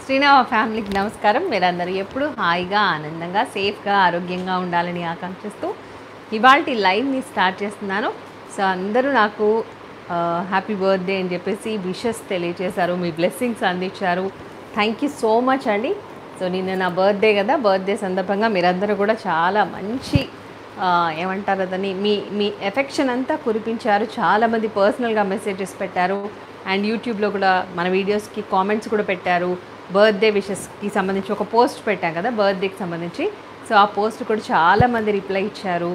శ్రీనామ ఫ్యామిలీకి నమస్కారం మీరందరూ ఎప్పుడు హాయిగా ఆనందంగా సేఫ్గా ఆరోగ్యంగా ఉండాలని ఆకాంక్షిస్తూ ఇవాళ లైవ్ని స్టార్ట్ చేస్తున్నాను సో అందరూ నాకు హ్యాపీ బర్త్డే అని చెప్పేసి విషెస్ తెలియజేశారు మీ బ్లెస్సింగ్స్ అందించారు థ్యాంక్ యూ సో మచ్ అండి సో నిన్న నా బర్త్డే కదా బర్త్డే సందర్భంగా మీరందరూ కూడా చాలా మంచి ఆ, ఏమంటారు అదని మీ మీ ఎఫెక్షన్ అంతా కురిపించారు చాలామంది పర్సనల్గా మెసేజెస్ పెట్టారు అండ్ యూట్యూబ్లో కూడా మన వీడియోస్కి కామెంట్స్ కూడా పెట్టారు బర్త్డే విషెస్కి సంబంధించి ఒక పోస్ట్ పెట్టాం కదా బర్త్డేకి సంబంధించి సో ఆ పోస్ట్ కూడా చాలామంది రిప్లై ఇచ్చారు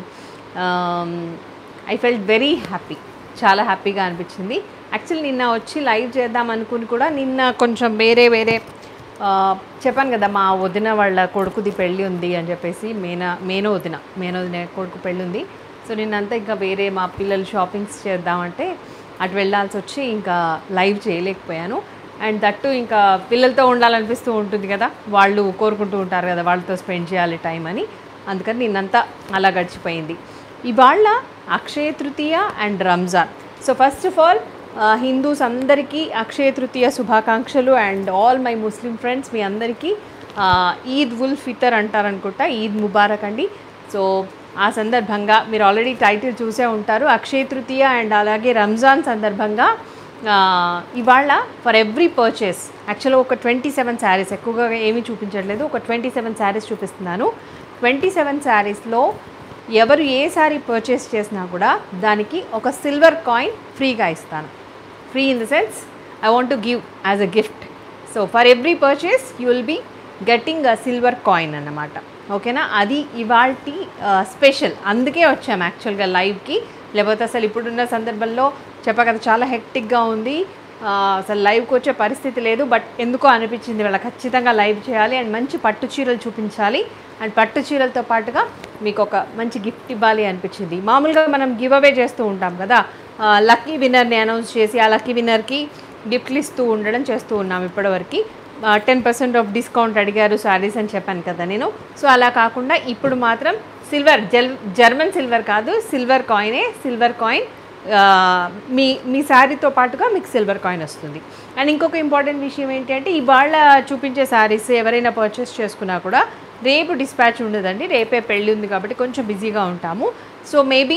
ఐ ఫెల్ట్ వెరీ హ్యాపీ చాలా హ్యాపీగా అనిపించింది యాక్చువల్లీ నిన్న వచ్చి లైవ్ చేద్దాం అనుకుని కూడా నిన్న కొంచెం వేరే వేరే ఆ, చెప్పాను కదా మా వదిన వాళ్ళ కొడుకుది పెళ్ళి ఉంది అని చెప్పేసి మేన మేనో వదిన మేనో వదిన కొడుకు పెళ్ళి ఉంది సో నిన్నంతా ఇంకా వేరే మా పిల్లలు షాపింగ్స్ చేద్దామంటే అటు వెళ్ళాల్సి వచ్చి ఇంకా లైవ్ చేయలేకపోయాను అండ్ దట్టు ఇంకా పిల్లలతో ఉండాలనిపిస్తూ ఉంటుంది కదా వాళ్ళు కోరుకుంటూ ఉంటారు కదా వాళ్ళతో స్పెండ్ చేయాలి టైం అని అందుకని నిన్నంతా అలా గడిచిపోయింది ఇవాళ Akshaya Tritiya and Ramzan so first of all Hindus అందరికీ అక్షయ తృతీయ శుభాకాంక్షలు and all my Muslim friends మీ అందరికీ ఆ, ఈద్ ఉల్ ఫితర్ అంటారనుకుంటా ఈద్ ముబారక్ అండి సో ఆ సందర్భంగా మీరు ఆల్రెడీ టైటిల్ చూసే ఉంటారు అక్షయ తృతీయ అండ్ అలాగే రంజాన్ సందర్భంగా ఆ, ఇవాళ ఫర్ ఎవ్రీ పర్చేస్ యాక్చువల్గా ఒక ట్వంటీ సెవెన్ శారీస్ ఎక్కువగా ఏమీ చూపించట్లేదు ఒక ట్వంటీ సెవెన్ శారీస్ చూపిస్తున్నాను ట్వంటీ సెవెన్ శారీస్లో ఎవరు ఏ శారీ పర్చేస్ చేసినా కూడా దానికి ఒక సిల్వర్ కాయిన్ ఫ్రీగా ఇస్తాను free in the sense I want to give as a gift so for every purchase you will be getting a silver coin అన్నమాట ఓకేనా అది ఇవాల్టి స్పెషల్ అందుకే వచ్చాం యాక్చువల్గా లైవ్కి లేకపోతే అసలు ఇప్పుడున్న సందర్భంలో చెప్పా కదా చాలా హెక్టిక్గా ఉంది ఆ, అసలు లైవ్కి వచ్చే పరిస్థితి లేదు బట్ ఎందుకో అనిపించింది వాళ్ళ ఖచ్చితంగా లైవ్ చేయాలి అండ్ మంచి పట్టు చీరలు చూపించాలి అండ్ పట్టు చీరలతో పాటుగా మీకు ఒక మంచి గిఫ్ట్ ఇవ్వాలి అనిపించింది మామూలుగా మనం గివ్ అవే చేస్తూ ఉంటాం కదా లక్కీ విన్నర్ని అనౌన్స్ చేసి ఆ లక్కీ విన్నర్కి గిఫ్ట్లు ఇస్తూ ఉండడం చేస్తూ ఉన్నాం ఇప్పటివరకు టెన్ పర్సెంట్ ఆఫ్ డిస్కౌంట్ అడిగారు శారీస్ అని చెప్పాను కదా నేను సో అలా కాకుండా ఇప్పుడు మాత్రం సిల్వర్ జెల్ జర్మన్ సిల్వర్ కాదు సిల్వర్ కాయినే సిల్వర్ కాయిన్ ఆ, మీ మీ శారీతో పాటుగా మీకు సిల్వర్ కాయిన్ వస్తుంది అండ్ ఇంకొక ఇంపార్టెంట్ విషయం ఏంటి అంటే ఇవాళ చూపించే శారీస్ ఎవరైనా పర్చేస్ చేసుకున్నా కూడా రేపు డిస్పాచ్ ఉండదండి రేపే పెళ్ళి ఉంది కాబట్టి కొంచెం బిజీగా ఉంటాము సో మేబీ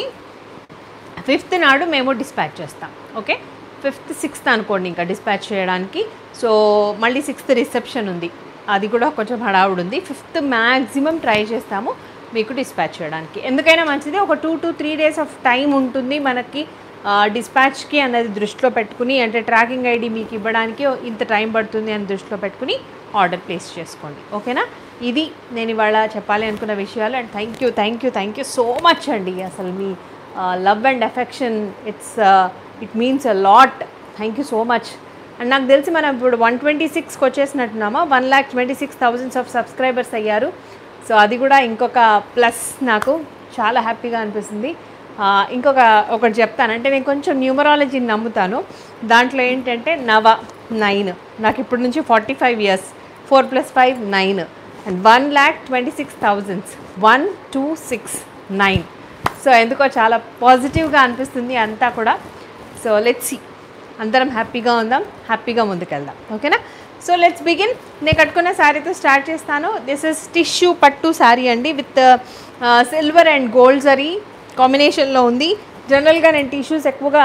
ఫిఫ్త్ నాడు మేము డిస్పాచ్ చేస్తాం ఓకే ఫిఫ్త్ సిక్స్త్ అనుకోండి ఇంకా డిస్పాచ్ చేయడానికి సో మళ్ళీ సిక్స్త్ రిసెప్షన్ ఉంది అది కూడా కొంచెం హడావుడు ఉంది ఫిఫ్త్ మ్యాక్సిమం ట్రై చేస్తాము మీకు డిస్పాచ్ చేయడానికి ఎందుకైనా మంచిది ఒక two to three days of time ఉంటుంది మనకి డిస్పాచ్కి అన్నది దృష్టిలో పెట్టుకుని అంటే ట్రాకింగ్ ఐడి మీకు ఇవ్వడానికి ఇంత టైం పడుతుంది అని దృష్టిలో పెట్టుకుని ఆర్డర్ ప్లేస్ చేసుకోండి ఓకేనా ఇది నేను ఇవాళ చెప్పాలి అనుకున్న విషయాలు and thank you thank you thank you so much అండి అసలు మీ love and affection it's it means a lot thank you so much and నాకు తెలిసి మనం ఇప్పుడు వన్ ట్వంటీ సిక్స్కి వచ్చేసినట్టున్నామా one lakh twenty six thousands of subscribers అయ్యారు సో అది కూడా ఇంకొక ప్లస్ నాకు చాలా హ్యాపీగా అనిపిస్తుంది ఆ, ఇంకొక ఒకటి చెప్తాను అంటే నేను కొంచెం న్యూమరాలజీని నమ్ముతాను దాంట్లో ఏంటంటే నవ నైన్ నాకు ఇప్పటి నుంచి forty five years four plus five nine and one lakh twenty six thousands one two six nine so ఎందుకో చాలా పాజిటివ్గా అనిపిస్తుంది అంతా కూడా సో లెట్స్ సి అందరం హ్యాపీగా ఉందాం హ్యాపీగా ముందుకెళ్దాం ఓకేనా సో లెట్స్ బిగిన్ నేను కట్టుకున్న శారీతో స్టార్ట్ చేస్తాను దిస్ ఇస్ టిష్యూ పట్టు శారీ అండి with silver and gold zari కాంబినేషన్లో ఉంది జనరల్గా నేను టిష్యూస్ ఎక్కువగా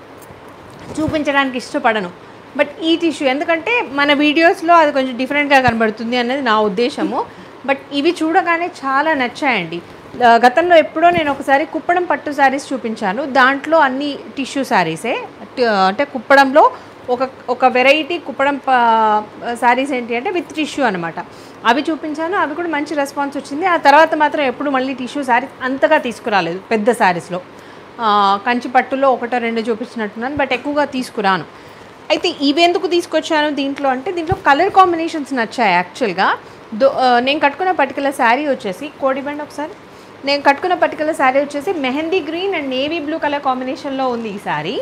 చూపించడానికి ఇష్టపడను బట్ ఈ టిష్యూ ఎందుకంటే మన వీడియోస్లో అది కొంచెం డిఫరెంట్గా కనబడుతుంది అనేది నా ఉద్దేశము బట్ ఇవి చూడగానే చాలా నచ్చాయండి ఆ, గతంలో ఎప్పుడో నేను ఒకసారి కుప్పడం పట్టు శారీస్ చూపించాను దాంట్లో అన్ని టిష్యూ శారీసే టి- అంటే కుప్పడంలో ఒక ఒక వెరైటీ కుప్పడం శారీస్ ఏంటి అంటే విత్ టిష్యూ అనమాట అవి చూపించాను అవి కూడా మంచి రెస్పాన్స్ వచ్చింది ఆ తర్వాత మాత్రం ఎప్పుడు మళ్ళీ టిష్యూ శారీస్ అంతగా తీసుకురాలేదు పెద్ద శారీస్లో ఆ, కంచి పట్టులో ఒకటో రెండు చూపించినట్టున్నాను బట్ ఎక్కువగా తీసుకురాను అయితే ఇవెందుకు తీసుకొచ్చాను దీంట్లో అంటే దీంట్లో కలర్ కాంబినేషన్స్ నచ్చాయి యాక్చువల్గా దో ఆ, నేను కట్టుకున్న పర్టికులర్ శారీ వచ్చేసి కోడిబండి ఒకసారి నేను కట్టుకున్న పర్టికులర్ శారీ వచ్చేసి mehndi green and navy blue colour కాంబినేషన్లో ఉంది ఈ శారీ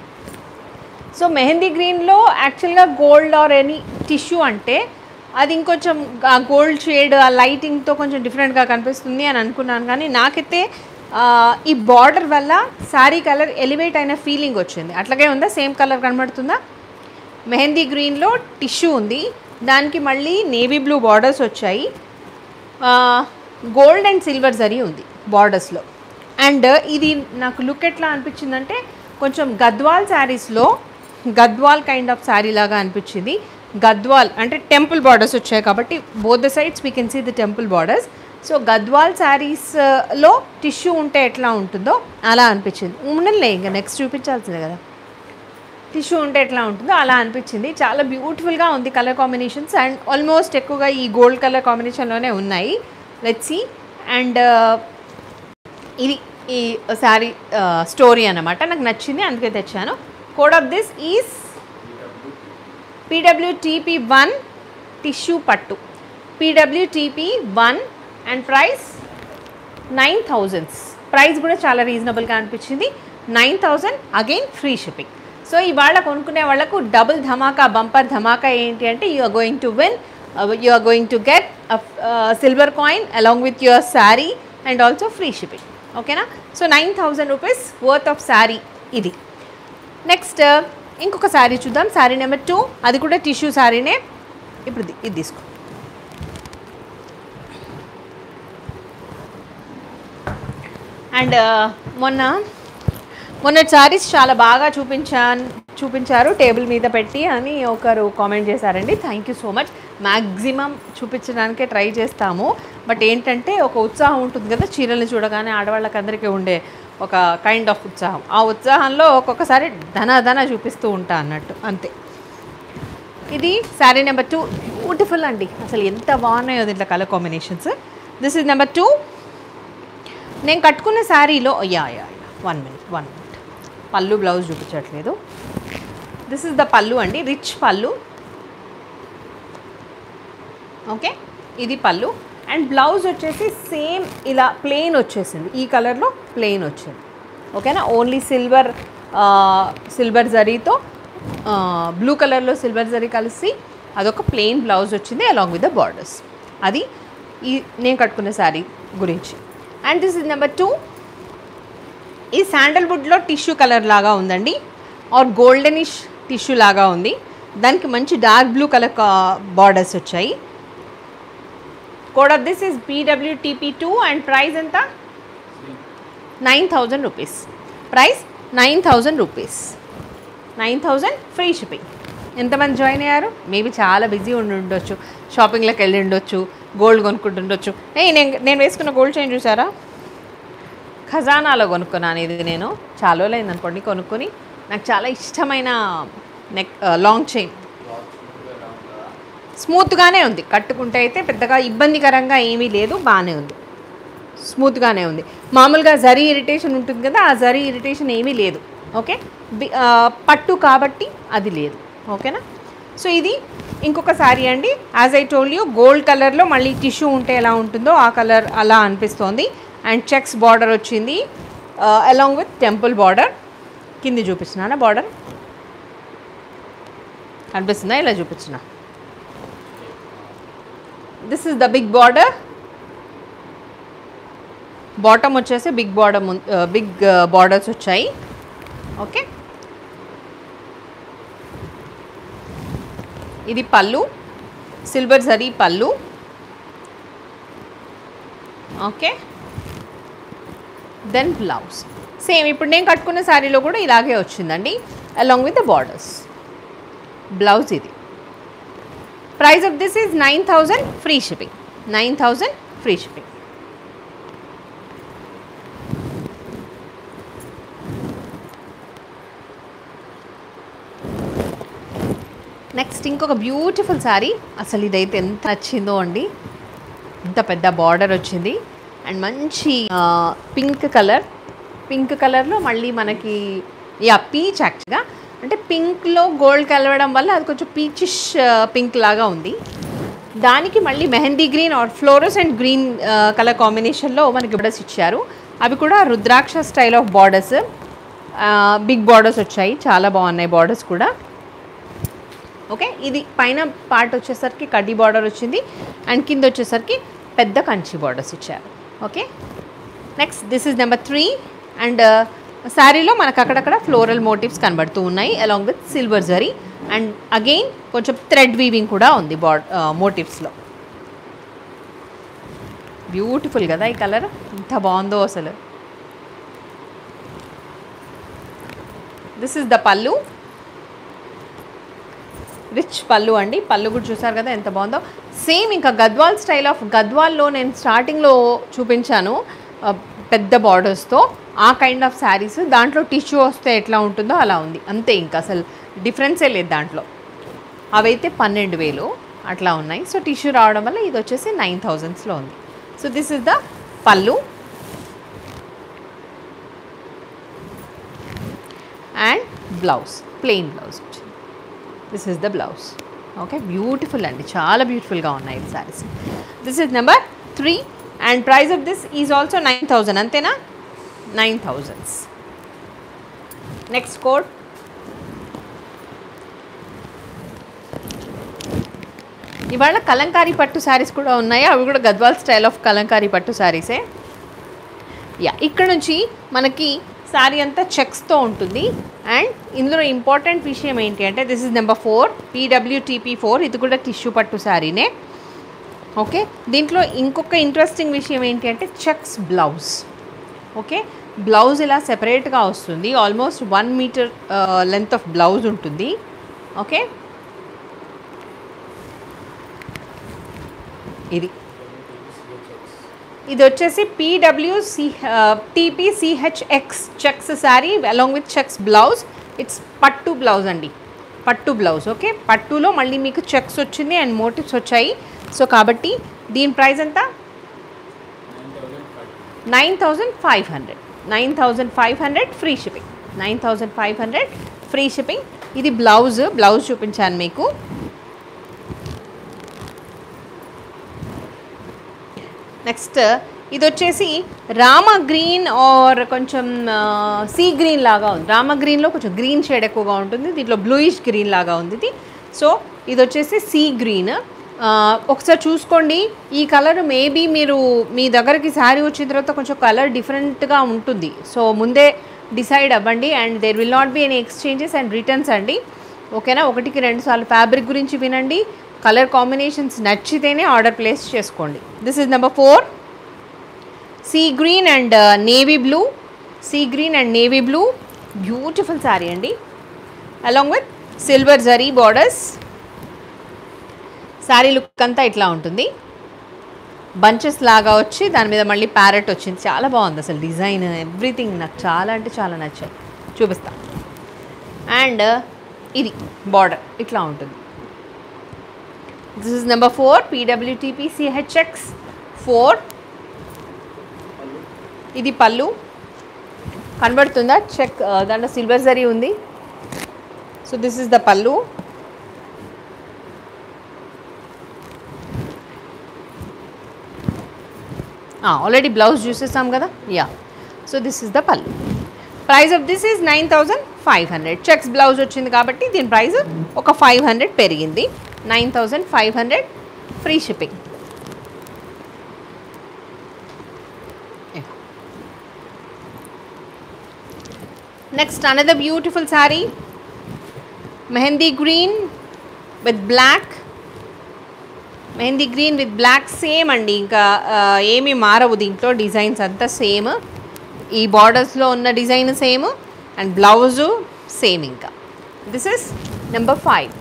సో మెహందీ గ్రీన్లో యాక్చువల్గా గోల్డ్ ఆర్ ఎనీ టిష్యూ అంటే అది ఇంకొంచెం ఆ గోల్డ్ షేడ్ ఆ లైటింగ్తో కొంచెం డిఫరెంట్గా కనిపిస్తుంది అని అనుకున్నాను కానీ నాకైతే ఆ, ఈ బార్డర్ వల్ల శారీ కలర్ ఎలివేట్ అయిన ఫీలింగ్ వచ్చింది అట్లాగే ఉందా సేమ్ కలర్ కనబడుతుందా మెహందీ గ్రీన్లో టిష్యూ ఉంది దానికి మళ్ళీ నేవీ బ్లూ బార్డర్స్ వచ్చాయి గోల్డ్ అండ్ సిల్వర్ జరీ ఉంది బార్డర్స్లో అండ్ ఇది నాకు లుక్ ఎట్లా అనిపించిందంటే కొంచెం గద్వాల్ శారీస్లో గద్వాల్ కైండ్ ఆఫ్ శారీ లాగా అనిపించింది గద్వాల్ అంటే టెంపుల్ బార్డర్స్ వచ్చాయి కాబట్టి both the sides we can see the temple borders so Gadwal శారీస్లో టిష్యూ ఉంటే ఎట్లా ఉంటుందో అలా అనిపించింది ఉండలే ఇంకా నెక్స్ట్ చూపించాల్సిందే కదా టిష్యూ ఉంటే ఎట్లా ఉంటుందో అలా అనిపించింది చాలా బ్యూటిఫుల్గా ఉంది కలర్ కాంబినేషన్స్ అండ్ ఆల్మోస్ట్ ఎక్కువగా ఈ గోల్డ్ కలర్ కాంబినేషన్లోనే ఉన్నాయి లెట్ సి అండ్ ఇది ఈ శారీ స్టోరీ అన్నమాట నాకు నచ్చింది అందుకే తెచ్చాను code of this is PWTP one tissue పట్టు PWTP one and price nine thousands price కూడా చాలా రీజనబుల్గా అనిపించింది nine thousand again free shipping so ఇవాళ కొనుక్కునే వాళ్ళకు డబుల్ ధమాకా బంపర్ ధమాకా ఏంటి అంటే you are going to win you are going to get silver coin along with your sari and also free shipping ఓకేనా so nine thousand rupees worth of sari ఇది next ఇంకొక శారీ చూద్దాం శారీ నెంబర్ టూ అది కూడా టిష్యూ శారీనే ఇప్పుడు ఇది- ఇది తీసుకో అండ్ మొన్న మొన్న శారీస్ చాలా బాగా చూపించాను చూపించారు టేబుల్ మీద పెట్టి అని ఒకరు కామెంట్ చేశారండి thank you so much maximum చూపించడానికే ట్రై చేస్తాము బట్ ఏంటంటే ఒక ఉత్సాహం ఉంటుంది కదా చీరలు చూడగానే ఆడవాళ్ళకి అందరికీ ఉండే ఒక కైండ్ ఆఫ్ ఉత్సాహం ఆ ఉత్సాహంలో ఒక్కొక్కసారి ధన ధన చూపిస్తూ ఉంటా అన్నట్టు అంతే ఇది శారీ నెంబర్ టూ బ్యూటిఫుల్ అండి అసలు ఎంత బాగున్నాయో దీంట్లో colour combinations this is number two నేను కట్టుకున్న శారీలో yeah yeah one minute one minute pallu blouse చూపించట్లేదు దిస్ ఇస్ ద పళ్ళు అండి రిచ్ పళ్ళు ఓకే ఇది పళ్ళు అండ్ బ్లౌజ్ వచ్చేసి సేమ్ ఇలా ప్లెయిన్ వచ్చేసింది ఈ కలర్లో ప్లెయిన్ వచ్చింది ఓకేనా ఓన్లీ సిల్వర్ సిల్వర్ జరీతో బ్లూ కలర్లో సిల్వర్ జరీ కలిసి అదొక ప్లెయిన్ బ్లౌజ్ వచ్చింది అలాంగ్ విత్ ద బార్డర్స్ అది ఈ నేను కట్టుకున్న శారీ గురించి and this is number two ఈ శాండల్వుడ్లో టిష్యూ కలర్ లాగా ఉందండి ఆర్ గోల్డెనిష్ టిష్యూ లాగా ఉంది దానికి మంచి డార్క్ బ్లూ కలర్ బార్డర్స్ వచ్చాయి code of this is BWTP two and price ఎంత nine thousand rupees price nine thousand rupees nine thousand free shipping ఎంతమంది జాయిన్ అయ్యారు మేబీ చాలా బిజీ ఉండి ఉండొచ్చు షాపింగ్లోకి వెళ్ళి ఉండొచ్చు గోల్డ్ కొనుక్కుంటుండొచ్చు ఏ నేను నేను వేసుకున్న గోల్డ్ చైన్ చూసారా ఖజానాలో కొనుక్కున్నాను ఇది నేను చాలా రోజులైంది అనుకోండి కొనుక్కొని నాకు చాలా ఇష్టమైన నెక్ లాంగ్ చైన్ స్మూత్గానే ఉంది కట్టుకుంటే అయితే పెద్దగా ఇబ్బందికరంగా ఏమీ లేదు బాగానే ఉంది స్మూత్గానే ఉంది మామూలుగా జరీ ఇరిటేషన్ ఉంటుంది కదా ఆ జరీ ఇరిటేషన్ ఏమీ లేదు ఓకే బి- ఆ, పట్టు కాబట్టి అది లేదు ఓకేనా సో ఇది ఇంకొక శారీ అండి as I told you gold కలర్లో మళ్ళీ టిష్యూ ఉంటే ఎలా ఉంటుందో ఆ కలర్ అలా అనిపిస్తోంది అండ్ చెక్స్ బార్డర్ వచ్చింది అలాంగ్ విత్ టెంపుల్ బార్డర్ కింది చూపిస్తున్నానా బార్డర్ కనిపిస్తుందా ఇలా చూపించిన this is the big border bottom వచ్చేసి బిగ్ బార్డర్ బిగ్ బార్డర్స్ వచ్చాయి ఓకే ఇది పళ్ళు సిల్వర్ జరీ పళ్ళు ఓకే దెన్ బ్లౌజ్ సేమ్ ఇప్పుడు నేను కట్టుకున్న శారీలో కూడా ఇలాగే వచ్చిందండి along with the borders blouse ఇది price of this is nine thousand free shipping nine thousand free shipping next ఇంకొక బ్యూటిఫుల్ శారీ అసలు ఇదైతే ఎంత నచ్చిందో అండి ఇంత పెద్ద బార్డర్ వచ్చింది అండ్ మంచి పింక్ కలర్ పింక్ కలర్లో మళ్ళీ మనకి యా పీచ్ యాక్చువల్గా అంటే పింక్లో గోల్డ్ కలవడం వల్ల అది కొంచెం పీచిష్ పింక్ లాగా ఉంది దానికి మళ్ళీ mehndi green or florals and green colour కాంబినేషన్లో మనకి బోర్డర్స్ ఇచ్చారు అవి కూడా rudraksha style of borders big borders వచ్చాయి చాలా బాగున్నాయి బార్డర్స్ కూడా ఓకే ఇది పైన పార్ట్ వచ్చేసరికి కడ్డీ బార్డర్ వచ్చింది అండ్ కింద వచ్చేసరికి పెద్ద కంచి బార్డర్స్ ఇచ్చారు okay next this is number three and శారీలో మనకు అక్కడక్కడ ఫ్లోరల్ మోటివ్స్ కనబడుతూ ఉన్నాయి along with silver zari and again కొంచెం థ్రెడ్ వీవింగ్ కూడా ఉంది బాడ్ మోటివ్స్లో బ్యూటిఫుల్ కదా ఈ కలర్ ఎంత బాగుందో అసలు this is the pallu rich pallu అండి పళ్ళు కూడా చూసారు కదా ఎంత బాగుందో సేమ్ ఇంకా గద్వాల్ స్టైల్ ఆఫ్ గద్వాల్లో నేను స్టార్టింగ్లో చూపించాను ఆ, పెద్ద బార్డర్స్తో ఆ కైండ్ ఆఫ్ శారీస్ దాంట్లో టిష్యూ వస్తే ఎట్లా ఉంటుందో అలా ఉంది అంతే ఇంకా అసలు డిఫరెన్సే లేదు దాంట్లో అవైతే పన్నెండు వేలు అట్లా ఉన్నాయి సో టిష్యూ రావడం వల్ల ఇది వచ్చేసి నైన్ థౌజండ్స్లో ఉంది so this is the pallu and blouse plain blouse వచ్చింది this is the blouse okay beautiful అండి చాలా బ్యూటిఫుల్గా ఉన్నాయి ఈ saris this is number three and price of this is also nine thousand అంతేనా నైన్ థౌజండ్స్ నెక్స్ట్ కోడ్ ఇవాళ కలంకారీ పట్టు శారీస్ కూడా ఉన్నాయి అవి కూడా గద్వాల్ స్టైల్ ఆఫ్ కలంకారీ పట్టు శారీసే యా ఇక్కడ నుంచి మనకి శారీ అంతా చెక్స్తో ఉంటుంది అండ్ ఇందులో ఇంపార్టెంట్ విషయం ఏంటి అంటే this is number four PWTP four ఇది కూడా టిష్యూ పట్టు శారీనే ఓకే దీంట్లో ఇంకొక ఇంట్రెస్టింగ్ విషయం ఏంటి అంటే చెక్స్ బ్లౌజ్ ఓకే బ్లౌజ్ ఇలా సెపరేట్గా వస్తుంది almost one metre length of blouse ఉంటుంది ఓకే ఇది ఇది వచ్చేసి PWC TPCHX checks sari along with checks blouse it's pattu blouse అండి పట్టు బ్లౌజ్ ఓకే పట్టులో మళ్ళీ మీకు చెక్స్ వచ్చింది అండ్ మోటివ్స్ వచ్చాయి సో కాబట్టి దీని ప్రైస్ ఎంత nine thousand five hundred nine thousand five hundred free shipping nine thousand five hundred free shipping ఇది బ్లౌజ్ బ్లౌజ్ చూపించాను మీకు నెక్స్ట్ ఇది వచ్చేసి రామ గ్రీన్ ఆర్ కొంచెం సీ గ్రీన్ లాగా ఉంది రామ గ్రీన్లో కొంచెం గ్రీన్ షేడ్ ఎక్కువగా ఉంటుంది దీంట్లో బ్లూయిష్ గ్రీన్ లాగా ఉంది ఇది సో ఇది వచ్చేసి సీ గ్రీన్ ఒకసారి చూసుకోండి ఈ కలర్ మేబీ మీరు మీ దగ్గరికి శారీ వచ్చిన తర్వాత కొంచెం కలర్ డిఫరెంట్గా ఉంటుంది సో ముందే డిసైడ్ అవ్వండి and there will not be any exchanges and returns అండి ఓకేనా ఒకటికి రెండు సార్లు ఫ్యాబ్రిక్ గురించి వినండి కలర్ కాంబినేషన్స్ నచ్చితేనే ఆర్డర్ ప్లేస్ చేసుకోండి this is number four sea green and navy blue sea green and navy blue beautiful sari అండి along with silver zari borders sari look అంతా ఇట్లా ఉంటుంది బంచెస్ లాగా వచ్చి దాని మీద మళ్ళీ ప్యారెట్ వచ్చింది చాలా బాగుంది అసలు డిజైన్ ఎవ్రీథింగ్ నాకు చాలా అంటే చాలా నచ్చాయి చూపిస్తా అండ్ ఇది బార్డర్ ఇట్లా ఉంటుంది this is number four PWTPCHX four ఇది పళ్ళు కనబడుతుందా చెక్ దాంట్లో సిల్వర్ జరీ ఉంది so this is the pallu already blouse చూసేసాం కదా yeah so this is the pallu price of this is nine thousand five hundred checks blouse వచ్చింది కాబట్టి దీని ప్రైస్ ఒక ఫైవ్ హండ్రెడ్ పెరిగింది nine thousand five hundred free shipping next another beautiful sari mehndi green with black mehndi green with black same అండి ఇంకా ఆ, ఏమీ మారవు దీంట్లో డిజైన్స్ అంతా సేమ్ ఈ బార్డర్స్లో ఉన్న design same and blouse same ఇంకా this is number five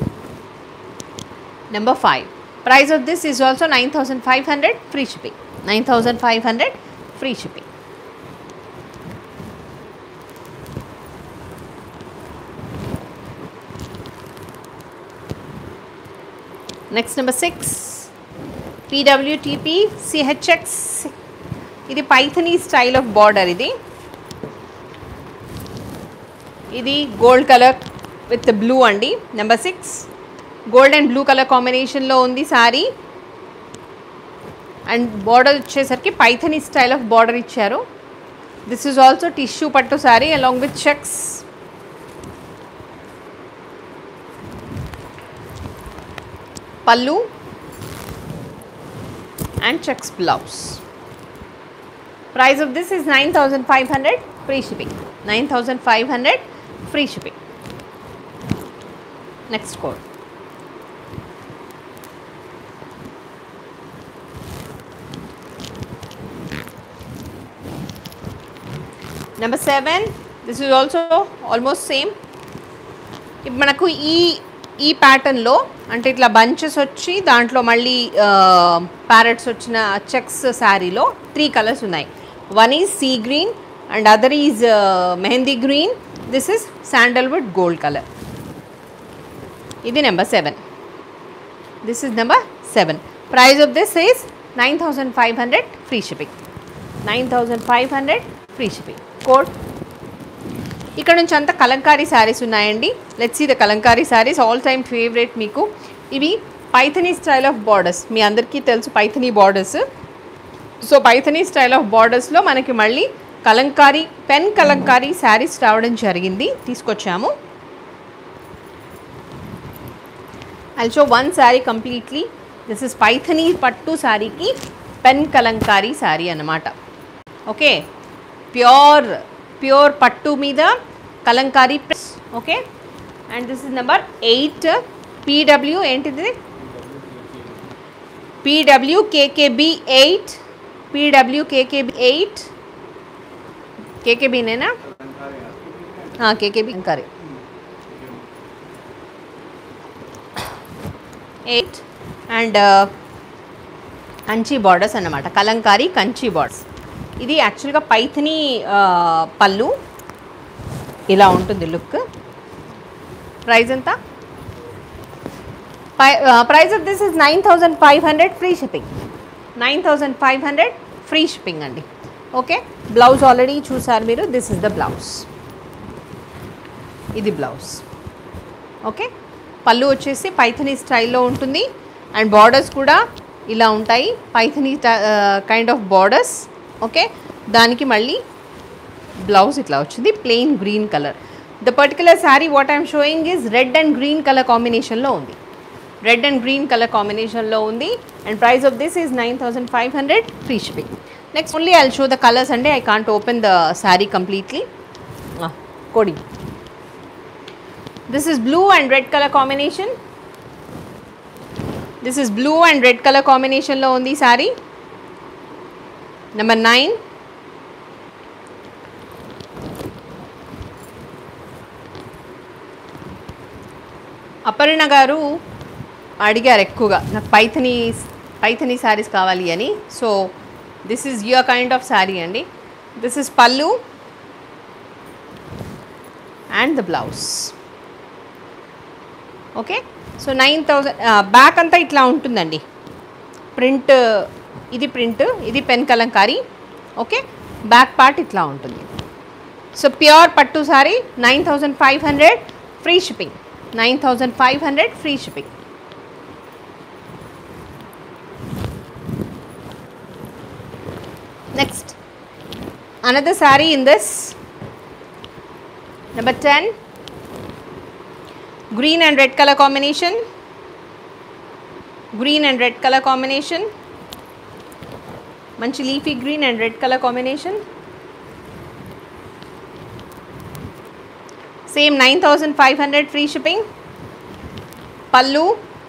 number five price of this is also nine thousand five hundred free shipping nine thousand five hundred free shipping next number six PWTP CHX ఇది Paithani style of border ఇది ఇది gold colour with blue అండి number six gold and blue colour కాంబినేషన్లో ఉంది sari and border వచ్చేసరికి Paithani style of border ఇచ్చారు this is also tissue పట్టు sari along with checks pallu and checks blouse price of this is nine thousand five hundred free shipping nine thousand five hundred free shipping next code number seven this is also almost same ఇప్పుడు మనకు ఈ ఈ ప్యాటర్న్లో అంటే ఇట్లా bunches వచ్చి దాంట్లో మళ్ళీ ప్యారెట్స్ వచ్చిన చెక్స్ శారీలో త్రీ కలర్స్ ఉన్నాయి one is sea green and other is mehndi green this is sandalwood gold colour ఇది number seven this is number seven price of this is nine thousand five hundred free shipping nine thousand five hundred free shipping code ఇక్కడ నుంచి అంతా కలంకారీ శారీస్ ఉన్నాయండి let's see the Kalamkari saris all time favourite మీకు ఇవి Paithani style of borders మీ అందరికీ తెలుసు Paithani borders so Paithani style of బార్డర్స్లో మనకి మళ్ళీ కలంకారీ పెన్ కలంకారీ శారీస్ రావడం జరిగింది తీసుకొచ్చాము also one sari completely this is Paithani pattu శారీకి పెన్ కలంకారీ శారీ అన్నమాట ఓకే ప్యూర్ ప్యూర్ పట్టు మీద Kalamkari press okay and this is number eight PW ఏంటిది PW KKB eight PW KKB eight కేకేబీనేనా KKB Kalamkari eight and Kanchi borders అన్నమాట కలంకారీ కంచి బార్డర్స్ ఇది యాక్చువల్గా పైథనీ పళ్ళు ఇలా ఉంటుంది లుక్ ప్రైస్ ఎంత price of this is nine thousand five hundred free shipping nine thousand five hundred free shipping అండి okay blouse already చూసారు మీరు దిస్ ఇస్ ద బ్లౌజ్ ఇది బ్లౌజ్ ఓకే పళ్ళు వచ్చేసి పైథనీ స్టైల్లో ఉంటుంది అండ్ బార్డర్స్ కూడా ఇలా ఉంటాయి Paithani kind of borders okay దానికి మళ్ళీ బ్లౌజ్ ఇట్లా వచ్చింది plain green colour the particular sari what I'm showing is red and green colour కాంబినేషన్లో ఉంది రెడ్ అండ్ గ్రీన్ కలర్ కాంబినేషన్లో ఉంది and price of this is nine thousand five hundred free shipping next only I show the colours అండి I can't open the sari completely కోడి this is blue and red colour combination this is blue and red colour కాంబినేషన్లో ఉంది sari number nine Aparna గారు అడిగారు ఎక్కువగా నాకు పైథనీ పైథనీ శారీస్ కావాలి అని so this is your kind of sari అండి this is pallu and the blouse okay so nine thousand back అంతా ఇట్లా ఉంటుందండి ప్రింట్ ఇది ప్రింట్ ఇది pen Kalamkari okay back part ఇట్లా ఉంటుంది so pure pattu sari nine thousand five hundred free shipping nine thousand five hundred free shipping next another sari in this number ten green and red color combination green and red color combination మంచి leafy green and red colour combination same nine thousand five hundred free shipping pallu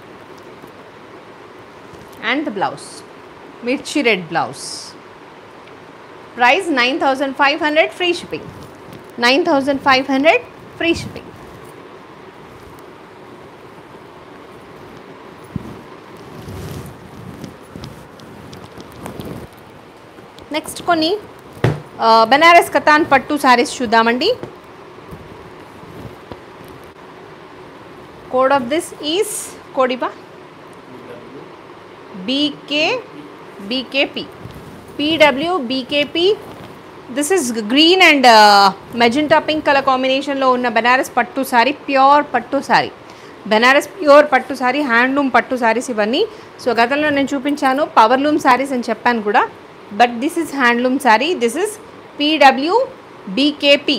and the blouse mirchi red blouse price nine thousand five hundred free shipping nine thousand five hundred free shipping next కొన్ని ఆ, బెనారస్ కతాన్ పట్టు శారీస్ చూద్దామండి code of this is కోడిపా BK BKP PW BKP this is green and magenta pink colour కాంబినేషన్లో ఉన్న బెనారస్ పట్టు sari pure పట్టు sari Banaras pure పట్టు sari handloom పట్టు శారీస్ ఇవన్నీ సో గతంలో నేను చూపించాను పవర్లూమ్ శారీస్ అని చెప్పాను కూడా but this is handloom sari this is PW BKP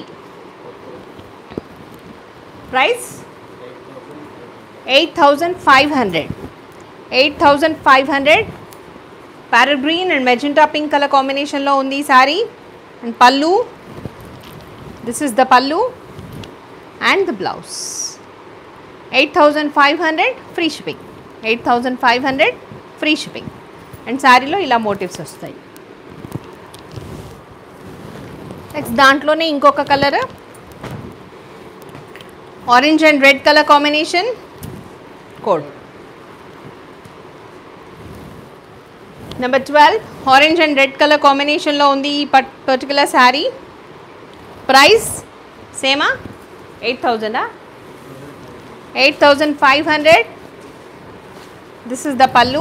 price eight thousand five hundred eight thousand five hundred parrot green and magenta pink colour కాంబినేషన్లో ఉంది ఈ sari and pallu this is the pallu and the blouse eight thousand five hundred free shipping eight thousand five hundred free shipping and శారీలో ఇలా motifs వస్తాయి next దాంట్లోనే ఇంకొక colour orange and red colour combination code number twelve orange and red colour కాంబినేషన్లో ఉంది ఈ పట్ particular sari price సేమా ఎయిట్ థౌజండా eight thousand five hundred this is the pallu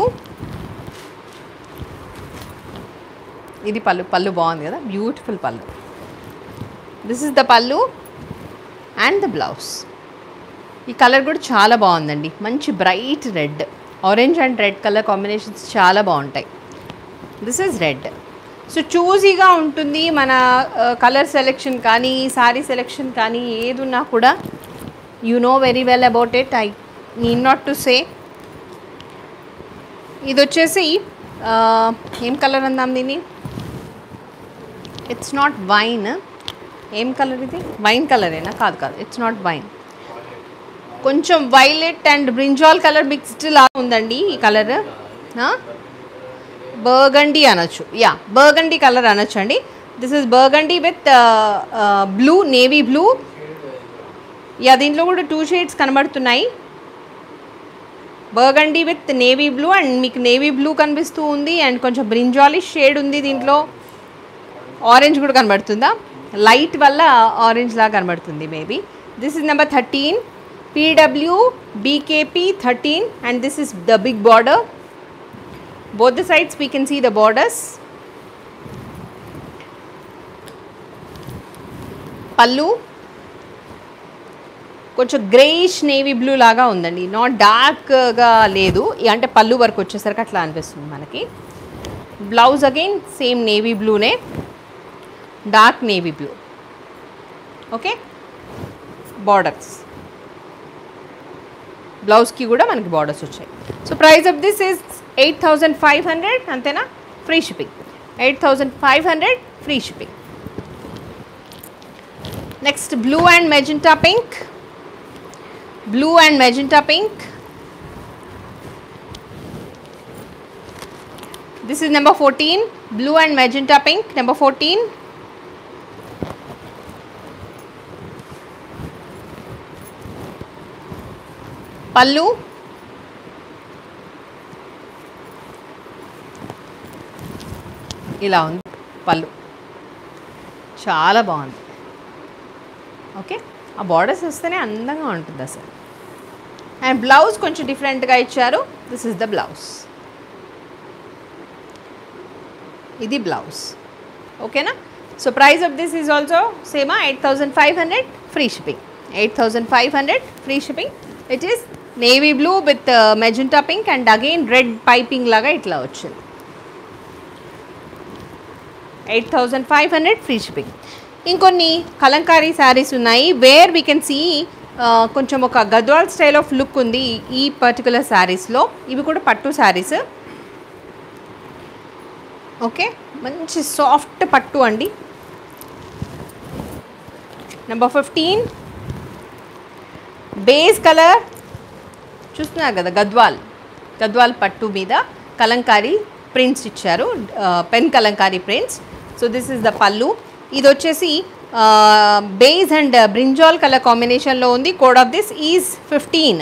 ఇది పళ్ళు పళ్ళు బాగుంది కదా beautiful pallu this is the pallu and the blouse ఈ కలర్ కూడా చాలా బాగుందండి మంచి bright red orange and red colour combinations చాలా బాగుంటాయి దిస్ ఈజ్ రెడ్ సో చూజీగా ఉంటుంది మన కలర్ సెలెక్షన్ కానీ సారీ సెలెక్షన్ కానీ ఏది ఉన్నా కూడా you know very well about it I need not to say ఇది వచ్చేసి ఆ, ఏం కలర్ అందాం దీన్ని ఇట్స్ నాట్ వైన్ ఏం కలర్ ఇది వైన్ కలరేనా కాదు కాదు ఇట్స్ నాట్ వైన్ కొంచెం violet and brinjal colour mixed లా ఉందండి ఈ కలర్ బర్గండి అనొచ్చు యా బర్గండి కలర్ అనొచ్చు అండి this is burgundy with blue navy blue yeah దీంట్లో కూడా టూ షేడ్స్ కనబడుతున్నాయి burgundy with navy blue and మీకు నేవీ బ్లూ కనిపిస్తూ ఉంది అండ్ కొంచెం బ్రింజాలిష్ షేడ్ ఉంది దీంట్లో ఆరెంజ్ కూడా కనబడుతుందా లైట్ వల్ల ఆరెంజ్ లాగా కనబడుతుంది maybe this is number thirteen PW BKP thirteen and this is the big border both the sides we can see the borders పళ్ళు కొంచెం గ్రేయిష్ నేవీ బ్లూ లాగా ఉందండి నాట్ డార్క్గా లేదు ఇ- అంటే పళ్ళు వరకు వచ్చేసరికి అట్లా అనిపిస్తుంది మనకి బ్లౌజ్ అగైన్ సేమ్ నేవీ బ్లూనే dark navy blue okay borders బ్లౌజ్కి కూడా మనకి బార్డర్స్ వచ్చాయి so price of this is eight thousand five hundred అంతేనా free shipping eight thousand five hundred free shipping next blue and magenta pink blue and magenta pink this is number fourteen blue and magenta pink number fourteen pallu ఇలా ఉంది పళ్ళు చాలా బాగుంది okay ఆ borders వస్తేనే అందంగా ఉంటుంది అసలు అండ్ బ్లౌజ్ కొంచెం డిఫరెంట్గా ఇచ్చారు దిస్ ఇస్ ద బ్లౌజ్ ఇది బ్లౌజ్ ఓకేనా so price of this is also సేమా eight thousand five hundred free shipping eight thousand five hundred free shipping it is navy blue with magenta pink and again red piping లాగా ఇట్లా వచ్చింది eight thousand five hundred free shipping ఇంకొన్ని కలంకారీ శారీస్ ఉన్నాయి where we can see కొంచెం ఒక Gadwal style of look ఉంది ఈ particular శారీస్లో ఇవి కూడా పట్టు శారీస్ ఓకే మంచి సాఫ్ట్ పట్టు అండి నెంబర్ ఫిఫ్టీన్ బేస్ కలర్ చూస్తున్నారు కదా గద్వాల్ గద్వాల్ పట్టు మీద కలంకారీ ప్రింట్స్ ఇచ్చారు pen Kalamkari prints so this is the pallu ఇది వచ్చేసి బేస్ అండ్ బ్రింజాల్ కలర్ కాంబినేషన్లో ఉంది code of this is fifteen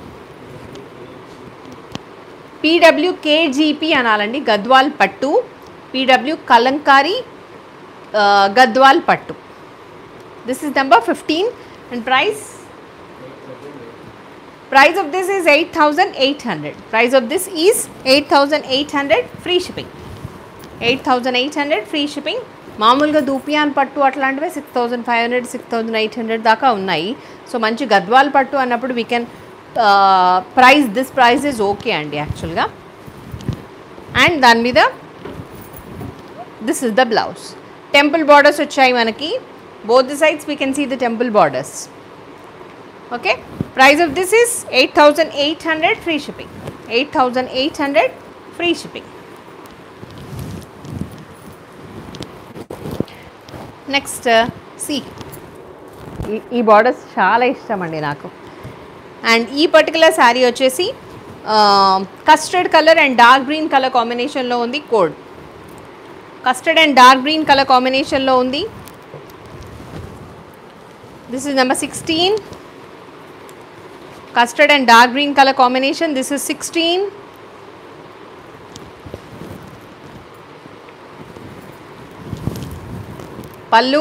PW KGP అనాలండి గద్వాల్ పట్టు పీడబ్ల్యూ కలంకారీ గద్వాల్ పట్టు this is number fifteen and price price of this is 8800 price of this is 8800 free shipping 8800 free shipping మామూలుగా dupion పట్టు అట్లాంటివే six thousand five hundred six thousand eight hundred దాకా ఉన్నాయి సో మంచి గద్వాల్ పట్టు అన్నప్పుడు we can price this price is okay అండి యాక్చువల్గా అండ్ దాని మీద this is the blouse temple borders వచ్చాయి మనకి both the sides we can see the temple borders okay price of this is eight thousand eight hundred free shipping eight thousand eight hundred free shipping next సి ఈ borders చాలా ఇష్టం అండి నాకు and ఈ particular sari వచ్చేసి custard colour and dark green colour కాంబినేషన్లో ఉంది code custard and dark green colour కాంబినేషన్లో ఉంది this is number sixteen custard and dark green color combination this is 16 pallu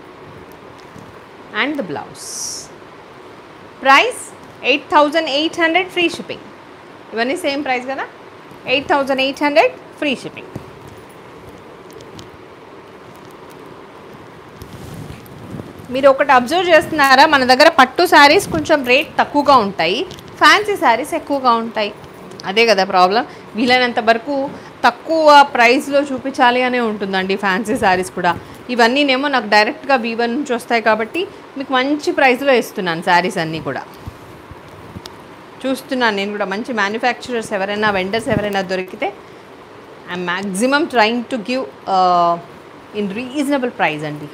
and the blouse price 8800 free shipping ఇవన్నీ same price కదా eight thousand eight hundred free shipping మీరు ఒకటి observe చేస్తున్నారా మన దగ్గర పట్టు శారీస్ కొంచెం రేట్ తక్కువగా ఉంటాయి ఫ్యాన్సీ శారీస్ ఎక్కువగా ఉంటాయి అదే కదా ప్రాబ్లం వీలైనంత వరకు తక్కువ ప్రైస్లో చూపించాలి అనే ఉంటుందండి ఫ్యాన్సీ శారీస్ కూడా ఇవన్నీనేమో నాకు డైరెక్ట్గా వీవన్ నుంచి వస్తాయి కాబట్టి మీకు మంచి ప్రైస్లో ఇస్తున్నాను శారీస్ అన్నీ కూడా చూస్తున్నాను నేను కూడా మంచి మ్యానుఫ్యాక్చరర్స్ ఎవరైనా వెండర్స్ ఎవరైనా దొరికితే I maximum trying to give in reasonable price అండి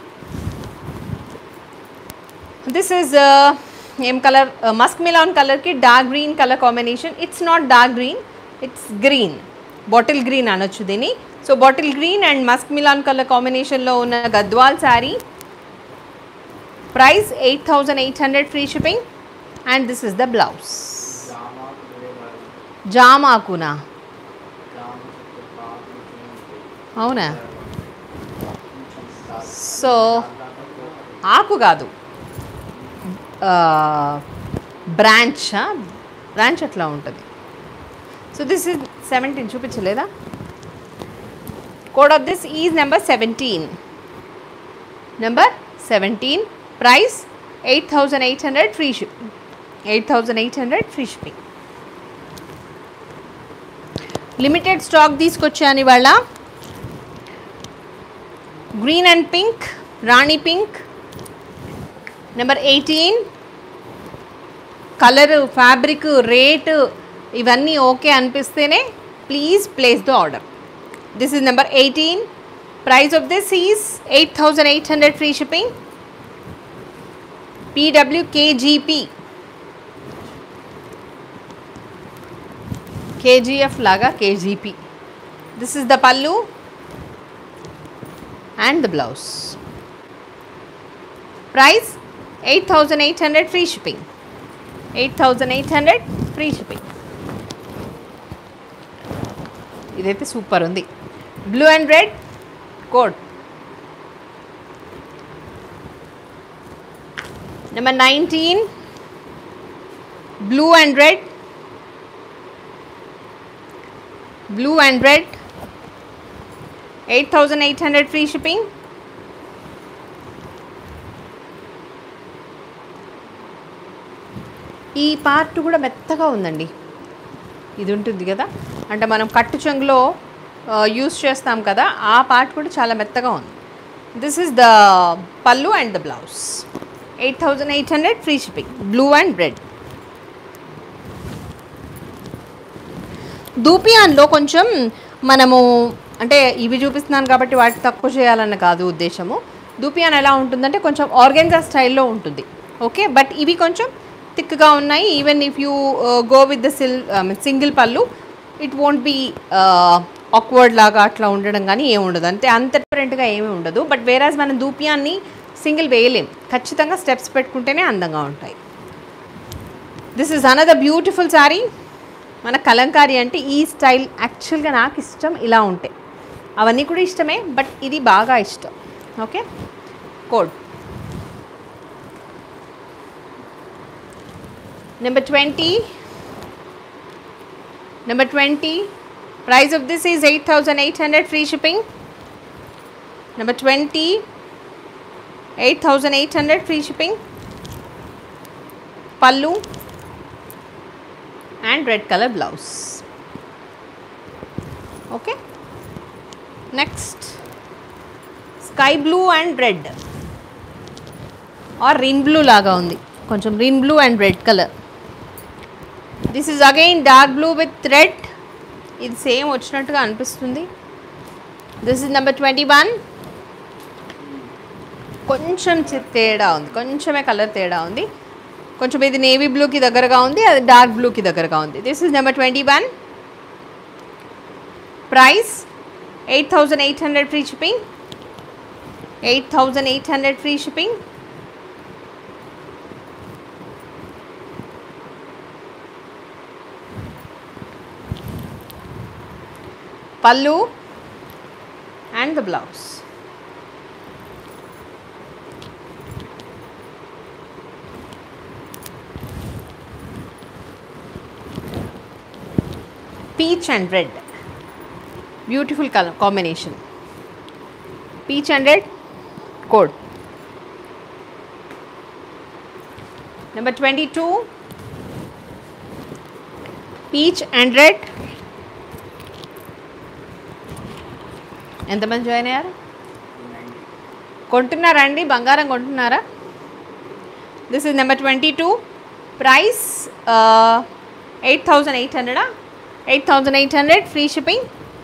దిస్ ఈజ్ ఏం కలర్ మస్క్ మిలాన్ కలర్కి dark green colour combination it's not dark green it's green bottle green అనొచ్చు దీన్ని so bottle green and musk melon colour కాంబినేషన్లో ఉన్న Gadwal sari price eight thousand eight hundred free shipping and this is the blouse జామాకునా అవునా so ఆకు కాదు branch branch అట్లా ఉంటుంది so this is seventeen చూపించలేదా code of this is number seventeen number seventeen price eight thousand eight hundred free shipping eight thousand eight hundred free shipping limited stock తీసుకొచ్చాను ఇవాళ green and pink rani pink number eighteen colour fabric rate ఇవన్నీ okay అనిపిస్తేనే please place the order this is number eighteen price of this is eight thousand eight hundred free shipping PW KGP KGF లాగా KGP this is the pallu and the blouse price eight thousand eight hundred free shipping eight thousand eight hundred free shipping ఇదైతే super ఉంది blue and red code number nineteen blue and red blue and red eight thousand eight hundred free shipping ఈ part కూడా మెత్తగా ఉందండి ఇది ఉంటుంది కదా అంటే మనం కట్టు చెంగులో యూస్ చేస్తాం కదా ఆ పార్ట్ కూడా చాలా మెత్తగా ఉంది this is the pallu and the blouse eight thousand eight hundred free shipping blue and red దూపియాన్లో కొంచెం మనము అంటే ఇవి చూపిస్తున్నాను కాబట్టి వాటి తక్కువ చేయాలన్న కాదు ఉద్దేశము దూపియాన్ ఎలా ఉంటుందంటే కొంచెం ఆర్గెన్జా స్టైల్లో ఉంటుంది ఓకే బట్ ఇవి కొంచెం థిక్గా ఉన్నాయి even if you go with the సిల్ single pallu it won't be awkward లాగా అట్లా ఉండడం కానీ ఏమి ఉండదు అంతే అంత డిఫరెంట్గా ఏమీ ఉండదు బట్ వేరాజ్ మనం దూపియాన్ని సింగిల్ వేయలేం ఖచ్చితంగా స్టెప్స్ పెట్టుకుంటేనే అందంగా ఉంటాయి this is another beautiful sari మన కలంకారీ అంటే ఈ స్టైల్ యాక్చువల్గా నాకు ఇష్టం ఇలా ఉంటాయి అవన్నీ కూడా ఇష్టమే బట్ ఇది బాగా ఇష్టం okay code number twenty number twenty price of this is eight thousand eight hundred free shipping number twenty eight thousand eight hundred free shipping pallu and red color blouse okay next sky blue and red or rin blue లాగా ఉంది కొంచెం రిన్ blue and red colour this is again dark blue with red ఇది same వచ్చినట్టుగా అనిపిస్తుంది this is number twenty one కొంచెం చి- తేడా ఉంది కొంచెమే కలర్ తేడా ఉంది కొంచెం ఇది నేవీ బ్లూకి దగ్గరగా ఉంది అది డార్క్ బ్లూకి దగ్గరగా ఉంది this is number twenty one price eight thousand eight hundred free shipping eight thousand eight hundred free shipping pallu and the blouse peach and red beautiful colour combination peach and red code number twenty two peach and red ఎంతమంది join అయ్యారు కొంటున్నారా అండి బంగారం కొంటున్నారా this is number twenty two price eight thousand eight హండ్రెడా eight thousand eight hundred free shipping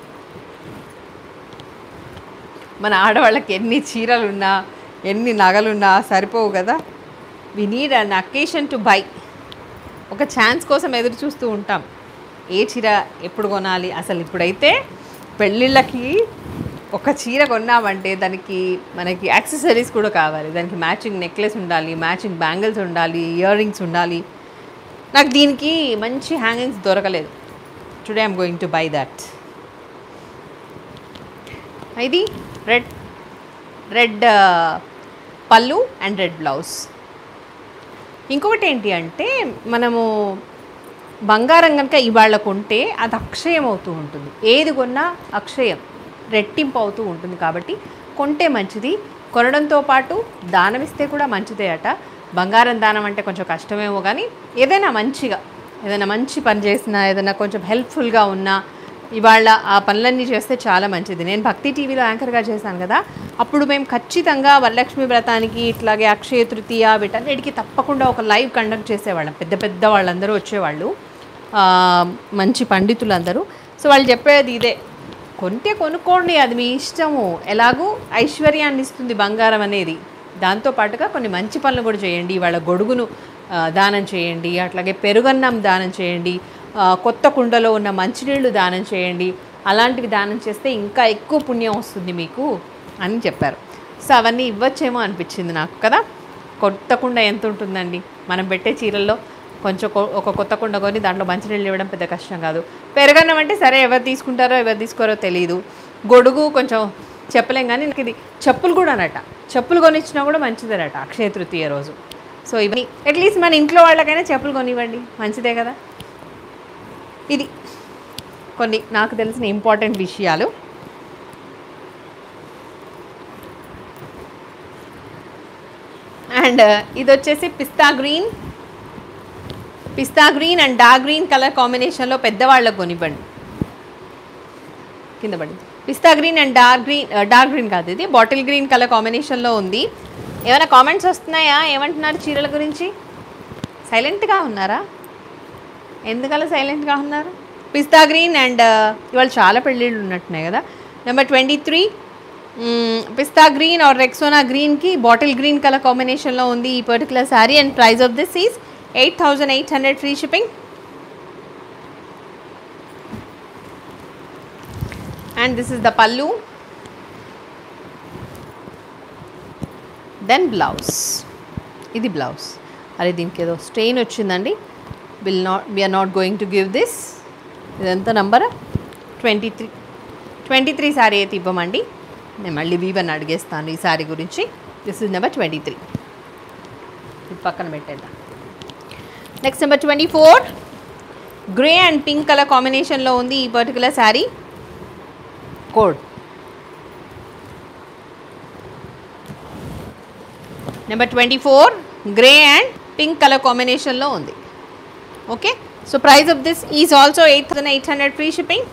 మన ఆడవాళ్ళకి ఎన్ని చీరలు ఉన్నా ఎన్ని నగలున్నా సరిపోవు కదా we need an occasion to buy ఒక ఛాన్స్ కోసం ఎదురు చూస్తూ ఉంటాం ఏ చీర ఎప్పుడు కొనాలి అసలు ఇప్పుడైతే పెళ్ళిళ్ళకి ఒక చీర కొన్నామంటే దానికి మనకి యాక్సెసరీస్ కూడా కావాలి దానికి మ్యాచింగ్ నెక్లెస్ ఉండాలి మ్యాచింగ్ బ్యాంగిల్స్ ఉండాలి ఇయర్ రింగ్స్ ఉండాలి నాకు దీనికి మంచి హ్యాంగింగ్స్ దొరకలేదు today I'm going to buy that ఇది red red pallu and red blouse ఇంకొకటి ఏంటి అంటే మనము బంగారం కనుక ఇవాళ కొంటే అది అక్షయం అవుతూ ఉంటుంది ఏది కొన్నా అక్షయం రెట్టింపు అవుతూ ఉంటుంది కాబట్టి కొంటే మంచిది కొనడంతో పాటు దానం ఇస్తే కూడా మంచిదే అట బంగారం దానం అంటే కొంచెం కష్టమేమో కానీ ఏదైనా మంచిగా ఏదైనా మంచి పని చేసినా ఏదైనా కొంచెం హెల్ప్ఫుల్గా ఉన్నా ఇవాళ ఆ పనులన్నీ చేస్తే చాలా మంచిది నేను భక్తి టీవీలో యాంకర్గా చేశాను కదా అప్పుడు మేము ఖచ్చితంగా వరలక్ష్మి వ్రతానికి ఇట్లాగే అక్షయ తృతీయ వీటన్నిటికీ తప్పకుండా ఒక లైవ్ కండక్ట్ చేసేవాళ్ళం పెద్ద పెద్ద వాళ్ళందరూ వచ్చేవాళ్ళు ఆ, మంచి పండితులందరూ సో వాళ్ళు చెప్పేది ఇదే కొంటే కొనుక్కోండి అది మీ ఇష్టము ఎలాగూ ఐశ్వర్యాన్ని ఇస్తుంది బంగారం అనేది దాంతో పాటుగా కొన్ని మంచి పనులు కూడా చేయండి వాళ్ళ గొడుగును ఆ, దానం చేయండి అట్లాగే పెరుగన్నం దానం చేయండి ఆ, కొత్త కుండలో ఉన్న మంచినీళ్ళు దానం చేయండి అలాంటివి దానం చేస్తే ఇంకా ఎక్కువ పుణ్యం వస్తుంది మీకు అని చెప్పారు సో అవన్నీ ఇవ్వచ్చేమో అనిపించింది నాకు కదా కొత్త కుండ ఎంత ఉంటుందండి మనం పెట్టే చీరల్లో కొంచెం కొ- ఒక కొత్త కుండ కొని దాంట్లో మంచినీళ్ళు ఇవ్వడం పెద్ద కష్టం కాదు పెరగన్నం అంటే సరే ఎవరు తీసుకుంటారో ఎవరు తీసుకోరో తెలియదు గొడుగు కొంచెం చెప్పలేం కానీ నాకు ఇది చెప్పులు కూడా అనట చెప్పులు కొనిచ్చినా కూడా మంచిదేనట అక్షయ తృతీయ రోజు సో ఇవన్నీ అట్లీస్ట్ మన ఇంట్లో వాళ్ళకైనా చెప్పులు కొనివ్వండి మంచిదే కదా ఇది కొన్ని నాకు తెలిసిన ఇంపార్టెంట్ విషయాలు అండ్ ఇది వచ్చేసి పిస్తా గ్రీన్ పిస్తా green and dark green colour కాంబినేషన్లో పెద్దవాళ్ళకు కొనివ్వండి కింద పడింది పిస్తా green and dark green dark green కాదు ఇది బాటిల్ గ్రీన్ కలర్ కాంబినేషన్లో ఉంది ఏమైనా కామెంట్స్ వస్తున్నాయా ఏమంటున్నారు చీరల గురించి సైలెంట్గా ఉన్నారా ఎందుకలా సైలెంట్గా ఉన్నారు పిస్తా గ్రీన్ అండ్ ఇవాళ చాలా పెళ్ళిళ్ళు ఉన్నట్టున్నాయి కదా నెంబర్ ట్వంటీ త్రీ పిస్తా గ్రీన్ ఆర్ రెక్సోనా గ్రీన్కి బాటిల్ గ్రీన్ కలర్ కాంబినేషన్లో ఉంది ఈ particular sari and price of this is eight thousand eight hundred free shipping and this is the pallu then blouse ఇది బ్లౌజ్ అరే దీనికి ఏదో స్ట్రెయిన్ వచ్చిందండి will not we're not going to give this ఇదంతా number twenty three twenty three sari అయితే ఇవ్వమండి నేను మళ్ళీ వీవన్ అడిగేస్తాను ఈ శారీ గురించి this is number twenty three ఇది పక్కన పెట్టేద్దాం next number twenty four grey and pink colour కాంబినేషన్లో ఉంది ఈ particular sari code number twenty four grey and pink colour కాంబినేషన్లో ఉంది okay so price of this is also eight thousand eight hundred free shipping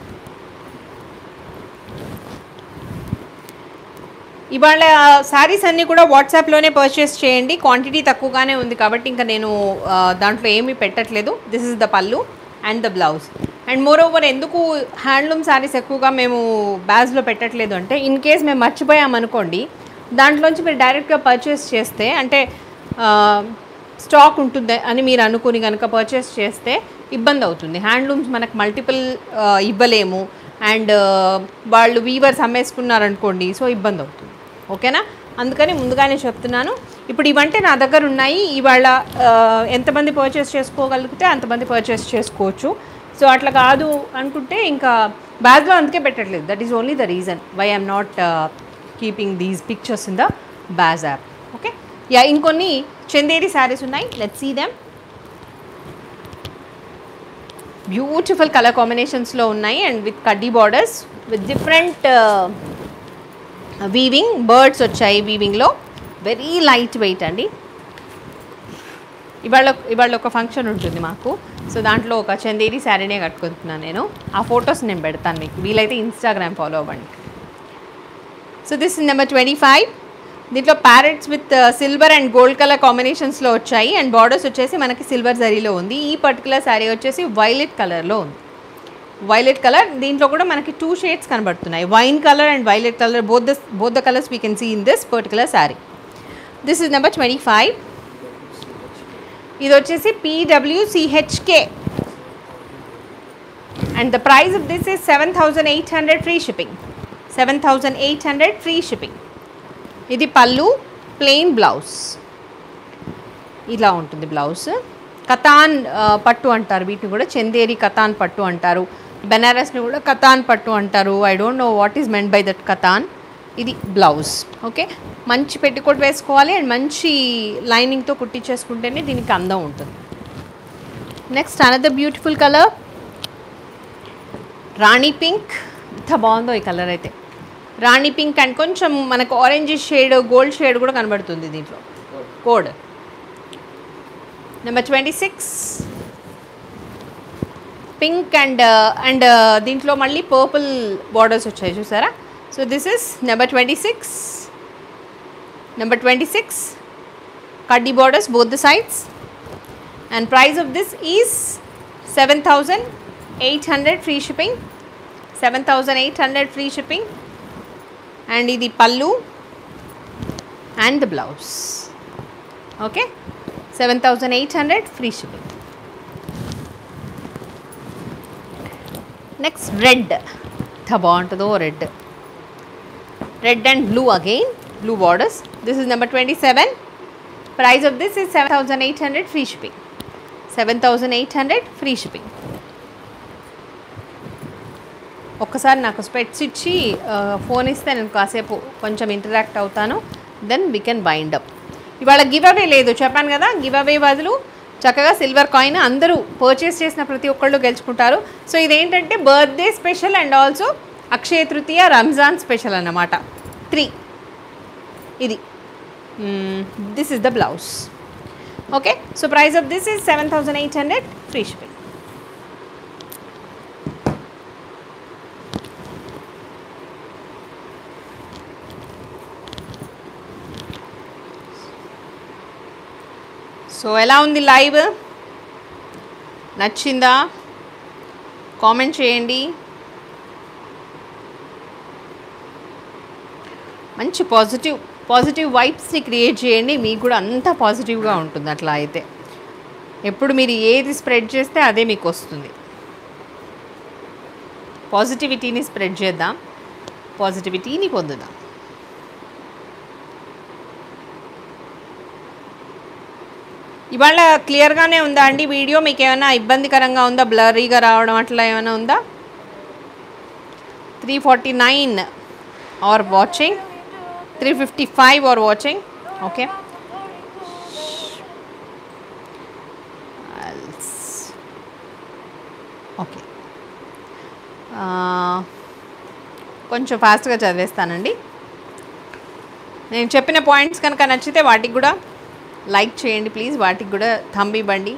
ఇవాళ శారీస్ అన్నీ కూడా వాట్సాప్లోనే పర్చేస్ చేయండి quantity తక్కువగానే ఉంది కాబట్టి ఇంకా నేను ఆ, దాంట్లో ఏమీ పెట్టట్లేదు this is the pallu and the blouse and moreover ఎందుకు హ్యాండ్లూమ్ శారీస్ ఎక్కువగా మేము బ్యాగ్స్లో పెట్టట్లేదు అంటే ఇన్ కేస్ మేము మర్చిపోయామనుకోండి దాంట్లోంచి మీరు డైరెక్ట్గా పర్చేస్ చేస్తే అంటే స్టాక్ ఉంటుంది అని మీరు అనుకుని కనుక పర్చేస్ చేస్తే ఇబ్బంది అవుతుంది హ్యాండ్లూమ్స్ మనకు మల్టిపుల్ ఇవ్వలేము అండ్ వాళ్ళు వీవర్స్ అమ్మేసుకున్నారనుకోండి సో ఇబ్బంది అవుతుంది ఓకేనా అందుకని ముందుగానే చెప్తున్నాను ఇప్పుడు ఇవంటే నా దగ్గర ఉన్నాయి ఇవాళ ఆ, ఎంతమంది పర్చేస్ చేసుకోగలిగితే అంతమంది పర్చేస్ చేసుకోవచ్చు సో అట్లా కాదు అనుకుంటే ఇంకా బ్యాగ్లో అందుకే పెట్టట్లేదు that is only the reason why I'm not keeping these pictures in the bags app okay ya ఇంకొన్ని చందేరి శారీస్ ఉన్నాయి let see them beautiful colour కాంబినేషన్స్లో ఉన్నాయి అండ్ విత్ కడ్డీ borders with different weaving birds వచ్చాయి వీవింగ్లో వెరీ లైట్ వెయిట్ అండి ఇవాళ ఇవాళ ఒక ఫంక్షన్ ఉంటుంది మాకు సో దాంట్లో ఒక చందేరి శారీనే కట్టుకుంటున్నాను నేను ఆ ఫొటోస్ నేను పెడతాను మీకు వీలైతే ఇన్స్టాగ్రామ్ ఫాలో అవ్వండి so this number twenty five దీంట్లో parrots with silver and gold colour కాంబినేషన్స్లో వచ్చాయి అండ్ బార్డర్స్ వచ్చేసి మనకి సిల్వర్ జరీలో ఉంది ఈ పర్టికులర్ శారీ వచ్చేసి వైలెట్ కలర్లో ఉంది వైలెట్ కలర్ దీంట్లో కూడా మనకి టూ షేడ్స్ కనబడుతున్నాయి wine colour and violet colour both the both the colours we can see in this particular sari this is number twenty five ఇది వచ్చేసి పీడబ్ల్యూసిహెచ్కే and the price of this is seven thousand eight hundred free shipping seven thousand eight hundred free shipping ఇది pallu plain blouse ఇలా ఉంటుంది blouse katan ఆ, పట్టు అంటారు వీటిని కూడా చందేరి కతాన్ పట్టు అంటారు బెనారస్ని కూడా కతాన్ పట్టు అంటారు I don't know what is meant by that katan ఇది బ్లౌజ్ ఓకే మంచి పెట్టికోట్ వేసుకోవాలి అండ్ మంచి లైనింగ్తో కుట్టించేసుకుంటేనే దీనికి అందం ఉంటుంది next another beautiful colour rani pink ఎంత బాగుందో ఈ కలర్ అయితే రాణి పింక్ అండ్ కొంచెం మనకు ఆరెంజ్ షేడ్ గోల్డ్ షేడ్ కూడా కనబడుతుంది దీంట్లో code number twenty six pink and and దీంట్లో మళ్ళీ పర్పుల్ బార్డర్స్ వచ్చాయి చూసారా so this is number twenty six number twenty six కడ్డీ borders both the sides and price of this is seven thousand eight hundred free shipping seven thousand eight hundred free shipping and ఇది pallu and the blouse okay seven thousand eight hundred free shipping next red ఎంత బాగుంటుందో red red and blue again blue borders this is number twenty seven price of this is seven thousand eight hundred free shipping seven thousand eight hundred free shipping ఒక్కసారి నాకు స్పెట్స్ ఇచ్చి phone ఇస్తే నేను కాసేపు కొంచెం interact అవుతాను then we can wind up ఇవాళ giveaway లేదు చెప్పాను కదా గివ్ అవే బదులు చక్కగా సిల్వర్ కాయిన్ అందరూ పర్చేస్ చేసిన ప్రతి ఒక్కళ్ళు గెలుచుకుంటారు సో ఇదేంటంటే birthday special and also Akshaya Tritiya Ramzan special అన్నమాట త్రీ ఇది this is the blouse okay so price of this is seven thousand eight hundred free shipping so ఎలా ఉంది లైవ్ నచ్చిందా కామెంట్ చేయండి మంచి పాజిటివ్ పాజిటివ్ వైబ్స్ని క్రియేట్ చేయండి మీకు కూడా అంత పాజిటివ్గా ఉంటుంది అట్లా అయితే ఎప్పుడు మీరు ఏది స్ప్రెడ్ చేస్తే అదే మీకు వస్తుంది పాజిటివిటీని స్ప్రెడ్ చేద్దాం పాజిటివిటీని పొందుదాం ఇవాళ క్లియర్గానే ఉందా అండి వీడియో మీకు ఏమైనా ఇబ్బందికరంగా ఉందా బ్లరీగా రావడం అట్లా ఏమైనా ఉందా three forty nine are watching three fifty five are watching okay okay కొంచెం ఫాస్ట్గా చదివేస్తానండి నేను చెప్పిన పాయింట్స్ కనుక నచ్చితే వాటికి కూడా లైక్ చేయండి ప్లీజ్ వాటికి కూడా థంబ్ ఇవ్వండి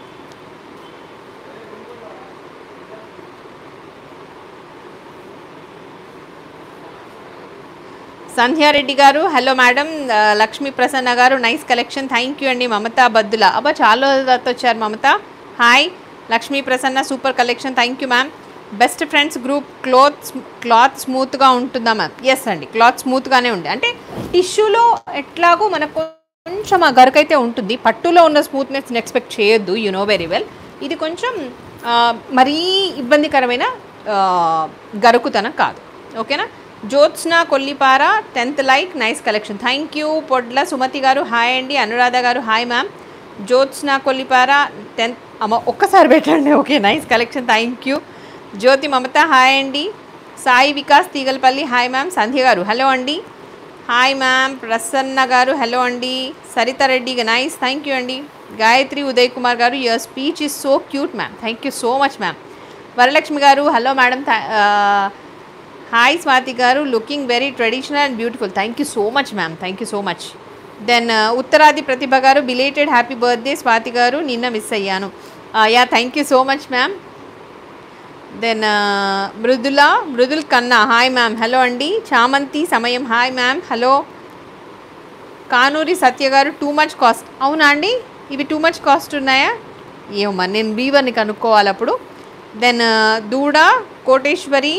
సంధ్యారెడ్డి గారు హలో మేడం ఆ, లక్ష్మీ ప్రసన్న గారు నైస్ కలెక్షన్ థ్యాంక్ యూ అండి మమత బద్దుల అబ్బా చాలా రోజులతో వచ్చారు Mamata hi Lakshmi Prasanna super collection thank you ma'am best friends group cloth cloth స్మూత్గా ఉంటుందా మ్యామ్ ఎస్ అండి క్లాత్ స్మూత్గానే ఉంది అంటే టిష్యూలో ఎట్లాగో మనకు కొంచెం ఆ గరకైతే ఉంటుంది పట్టులో ఉన్న స్మూత్నెస్ని ఎక్స్పెక్ట్ చేయొద్దు యు నో వెరీ వెల్ ఇది కొంచెం ఆ, మరీ ఇబ్బందికరమైన ఆ, గరుకుతనం కాదు ఓకేనా Jyotsna Kollipara tenth like nice collection thank you Podla Sumathi garu hi అండి Anuradha garu hi ma'am Jyotsna Kollipara tenth అమ్మ ఒక్కసారి పెట్టండి okay nice collection thank you Jyothi Mamata hi అండి Sai Vikas Tigalapalli hi ma'am Sandhya garu hello అండి hi ma'am Prasanna garu hello అండి Saritha Reddy nice thank you అండి Gayathri Uday Kumar garu your speech is so cute ma'am thank you so much ma'am Varalakshmi garu hello madam hi Swathi garu looking very traditional and beautiful thank you so much ma'am thank you so much then Uttaradi Pratibha గారు belated happy birthday Swathi గారు నిన్న miss అయ్యాను ya thank you so much ma'am then Mrudula Mrudul Kanna hi ma'am hello అండి Chamanthi Samayam hi ma'am hello Kanuri Satya garu too much cost అవునా అండి ఇవి too much cost ఉన్నాయా ఏమో మరి నేను బీవర్ని కనుక్కోవాలి అప్పుడు then Duda Koteswari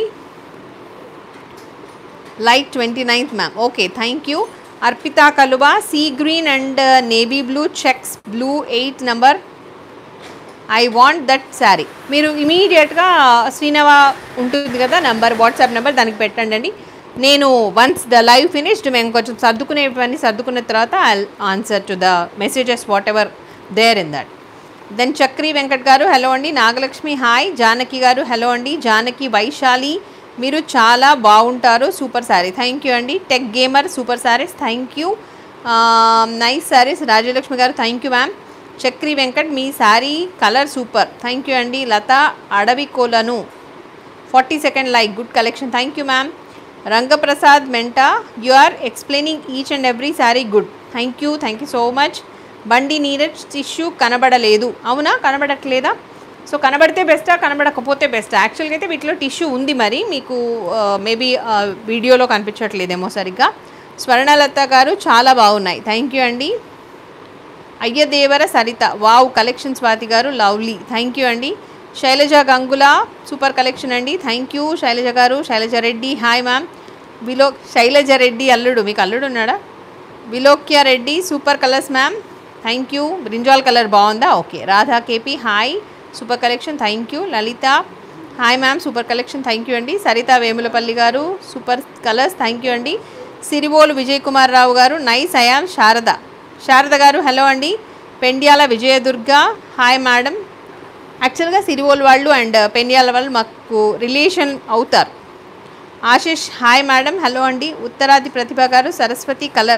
light twenty ninth ma'am okay thank you Arpita Kaluva sea green and navy blue checks blue eight number I want that sari మీరు ఇమీడియట్గా శ్రీనవ ఉంటుంది కదా నెంబర్ వాట్సాప్ నెంబర్ దానికి పెట్టండి అండి నేను వన్స్ ద లైవ్ ఫినిష్డ్ మేము కొంచెం సర్దుకునేవన్నీ సర్దుకున్న తర్వాత I answer to the messages whatever there in that then Chakri Venkat garu hello అండి నాగలక్ష్మి హాయ్ జానకి గారు హలో అండి జానకి వైశాలి మీరు చాలా బాగుంటారు సూపర్ శారీ థ్యాంక్ యూ అండి tech gamer super saris thank you nice saris Rajalakshmi గారు thank you ma'am Chakri Venkat మీ sari colour super thank you అండి Latha Adavi Kolanu forty second like good collection thank you ma'am Rangaprasad Menta you are explaining each and every sari good thank you thank you so much Bandi Neeraj tissue కనబడలేదు అవునా కనబడట్లేదా so కనబడితే బెస్టా కనబడకపోతే బెస్టా యాక్చువల్గా అయితే వీటిలో tissue ఉంది మరి మీకు మేబీ వీడియోలో కనిపించట్లేదేమో సరిగ్గా స్వర్ణలత గారు చాలా బాగున్నాయి థ్యాంక్ యూ అండి అయ్యదేవర సరిత వావ్ కలెక్షన్ స్వాతి గారు లవ్లీ థ్యాంక్ యూ అండి శైలజ గంగుల సూపర్ కలెక్షన్ అండి థ్యాంక్ యూ శైలజ గారు శైలజ రెడ్డి హాయ్ మ్యామ్ విలో శైలజ రెడ్డి అల్లుడు మీకు అల్లుడు ఉన్నాడా Vilokya Reddy super colours ma'am thank you brinjal colour బాగుందా okay Radha KP hi super collection thank you Lalitha hi ma'am super collection thank you అండి సరిత వేములపల్లి గారు సూపర్ కలర్స్ థ్యాంక్ యూ అండి సిరివోలు విజయ్ కుమార్ రావు గారు నైస్ అయామ్ శారద శారద గారు హలో అండి పెండ్యాల విజయదుర్గ హాయ్ మేడం యాక్చువల్గా సిరివోల్ వాళ్ళు అండ్ పెండ్యాల వాళ్ళు మాకు రిలేషన్ అవుతారు ఆశిష్ హాయ్ మేడం హలో అండి ఉత్తరాది ప్రతిభ గారు సరస్వతి కలర్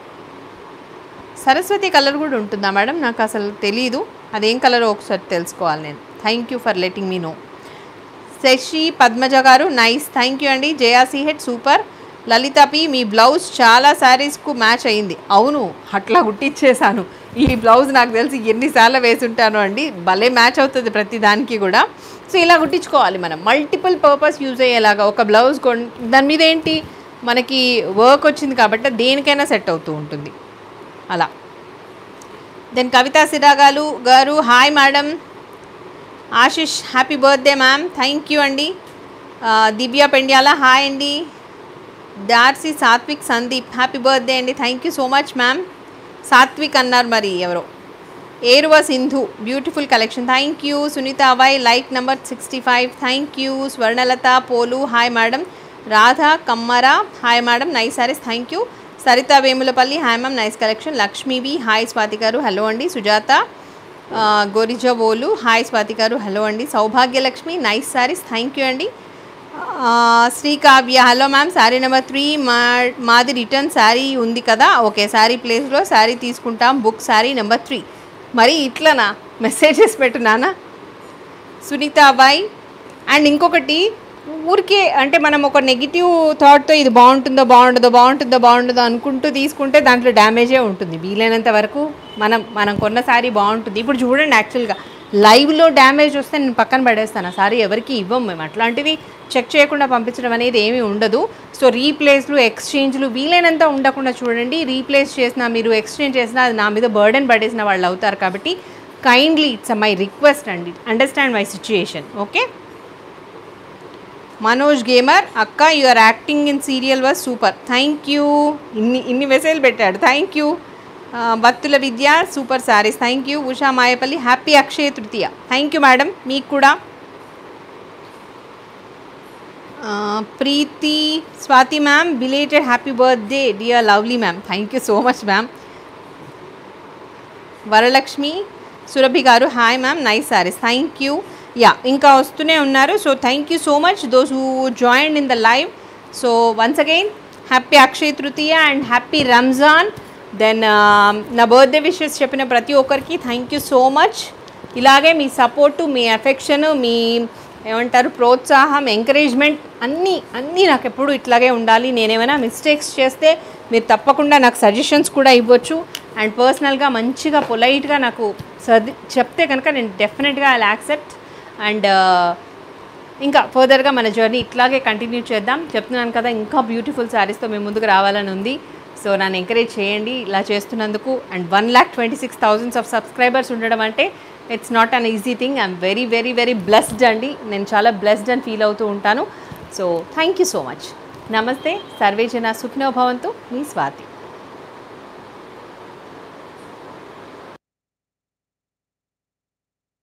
సరస్వతి కలర్ కూడా ఉంటుందా మేడం నాకు అసలు తెలీదు అదేం కలర్ ఒకసారి తెలుసుకోవాలి నేను thank you for letting me know Sasi Padmaja గారు నైస్ థ్యాంక్ యూ అండి జయాసి హెడ్ సూపర్ లలిత పి మీ బ్లౌజ్ చాలా శారీస్కు మ్యాచ్ అయింది అవును అట్లా కుట్టించేసాను ఈ బ్లౌజ్ నాకు తెలిసి ఎన్నిసార్లు వేసుంటాను అండి భలే మ్యాచ్ అవుతుంది ప్రతి దానికి కూడా సో ఇలా కుట్టించుకోవాలి మనం మల్టిపుల్ పర్పస్ యూజ్ అయ్యేలాగా ఒక బ్లౌజ్ కొన్ దాని మీద ఏంటి మనకి వర్క్ వచ్చింది కాబట్టి దేనికైనా సెట్ అవుతూ ఉంటుంది అలా దెన్ కవితా సిరాగాలు గారు hi madam Ashish happy birthday ma'am thank you అండి ఆ, దివ్య పెండ్యాల హాయ్ అండి Darcy Satvik Sandeep happy birthday అండి thank you so much ma'am Satvik అన్నారు మరి ఎవరో Eruva Sindhu beautiful collection thank you Sunitha అవాయ్ like number sixty five thank you Swarnalatha Polu hi madam Radha Kammara hi madam nice saris thank you Saritha Vemulapalli hi ma'am nice collection లక్ష్మీవి hi Swathi గారు hello అండి సుజాత ఆ, గోరిజవోలు hi Swathi గారు హలో అండి Saubhagyalakshmi nice saris thank you అండి ఆ, Srikavya hello ma'am sari number three మా మాది రిటర్న్ శారీ ఉంది కదా ఓకే శారీ ప్లేస్లో శారీ తీసుకుంటాం బుక్ శారీ నెంబర్ త్రీ మరి ఇట్లనా మెసేజెస్ పెట్టు నానా సునీత అబ్బాయి అండ్ ఇంకొకటి ఊరికే అంటే మనం ఒక నెగిటివ్ థాట్తో ఇది బాగుంటుందో బాగుంటుందో బాగుంటుందో బాగుంటుందో అనుకుంటూ తీసుకుంటే దాంట్లో డ్యామేజే ఉంటుంది వీలైనంత వరకు మనం మనం కొన్న సారీ బాగుంటుంది ఇప్పుడు చూడండి యాక్చువల్గా లైవ్లో డ్యామేజ్ వస్తే నేను పక్కన పడేస్తాను ఆ సారీ ఎవరికి ఇవ్వం మేము అట్లాంటివి చెక్ చేయకుండా పంపించడం అనేది ఏమీ ఉండదు సో రీప్లేస్లు ఎక్స్చేంజ్లు వీలైనంత ఉండకుండా చూడండి రీప్లేస్ చేసినా మీరు ఎక్స్చేంజ్ చేసినా అది నా మీద బర్డెన్ పడేసిన వాళ్ళు అవుతారు కాబట్టి కైండ్లీ ఇట్స్ మై రిక్వెస్ట్ అండి understand my situation okay Manoj gamer అక్క your acting in serial was super thank you ఇన్ని ఇన్ని మెసేజ్లు పెట్టాడు థ్యాంక్ యూ ఆ, Bhaktula Vidya super saris thank you Usha Mayapalli happy Akshaya Tritiya thank you madam మీకు కూడా ఆ, Preethi Swathi ma'am belated happy birthday dear lovely ma'am thank you so much ma'am Varalakshmi Surabhi గారు hi ma'am nice saris thank you yeah ఇంకా వస్తూనే ఉన్నారు so thank you so much those who join in the live so once again happy Akshaya Tritiya and happy Ramzan then నా birthday wishes చెప్పిన ప్రతి ఒక్కరికి thank you so much ఇలాగే మీ support మీ affection మీ ఏమంటారు ప్రోత్సాహం ఎంకరేజ్మెంట్ అన్నీ అన్నీ నాకు ఎప్పుడు ఇట్లాగే ఉండాలి నేనేమైనా మిస్టేక్స్ చేస్తే మీరు తప్పకుండా నాకు సజెషన్స్ కూడా ఇవ్వచ్చు అండ్ పర్సనల్గా మంచిగా పొలైట్గా నాకు సర్ది చెప్తే కనుక నేను డెఫినెట్గా ఐ యాక్సెప్ట్ అండ్ ఇంకా ఫర్దర్గా మన జర్నీ ఇట్లాగే కంటిన్యూ చేద్దాం చెప్తున్నాను కదా ఇంకా బ్యూటిఫుల్ శారీస్తో మేము ముందుకు రావాలని ఉంది సో నన్ను ఎంకరేజ్ చేయండి ఇలా చేస్తున్నందుకు and one lakh twenty six thousands of subscribers ఉండడం అంటే it's not an easy thing I'm very very very blessed అండి నేను చాలా బ్లెస్డ్ అని ఫీల్ అవుతూ ఉంటాను so thank you so much నమస్తే సర్వే జన సుఖినో భవంతు మీ స్వాతి